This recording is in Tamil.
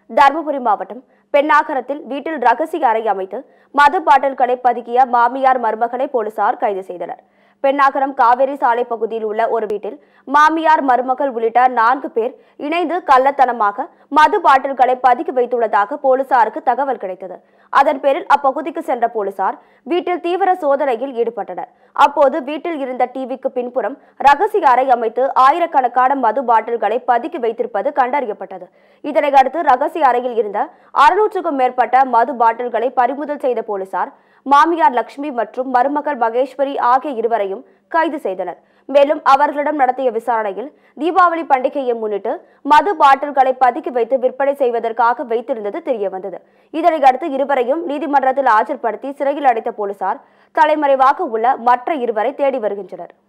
தருமபுரி மாவட்டம் பெண்ணாகரத்தில் வீட்டில் ரகசிய அறை அமைத்து மது பாட்டில்களை பதுக்கிய மாமியார் மருமகனை போலீசார் கைது செய்தனர் பெண்ணாகரம் காவேரி சாலை பகுதியில் உள்ள ஒரு வீட்டில் மாமியார் மருமகள் உள்ளிட்ட நான்கு பேர் இணைந்து கள்ளத்தனமாக மது பாட்டில்களை பதுக்கி வைத்துள்ளதாக போலீசாருக்கு தகவல் கிடைத்தது அதன் பேரில் அப்பகுதிக்கு சென்ற போலீசார் வீட்டில் தீவிர சோதனையில் ஈடுபட்டனர் அப்போது வீட்டில் இருந்த டிவிக்கு பின்புறம் ரகசிய அறை அமைத்து ஆயிரக்கணக்கான மது பாட்டில்களை பதுக்கி வைத்திருப்பது கண்டறியப்பட்டது இதனை அடுத்து ரகசிய அறையில் இருந்த அறுநூற்றுக்கும் மேற்பட்ட மது பாட்டில்களை பறிமுதல் செய்த போலீசார் மாமியார் லட்சுமி மற்றும் மருமகள் மகேஸ்வரி ஆகிய இருவரையும் கைது செய்தனர் மேலும் அவர்களிடம் நடத்திய விசாரணையில் தீபாவளி பண்டிகையை முன்னிட்டு மது பாட்டில்களை பதுக்கி வைத்து விற்பனை செய்வதற்காக வைத்திருந்தது தெரியவந்தது இதனை அடுத்து இருவரையும் நீதிமன்றத்தில் ஆஜர்படுத்தி சிறையில் அடைத்த போலீசார் தலைமறைவாக உள்ள மற்ற இருவரை தேடி வருகின்றனர்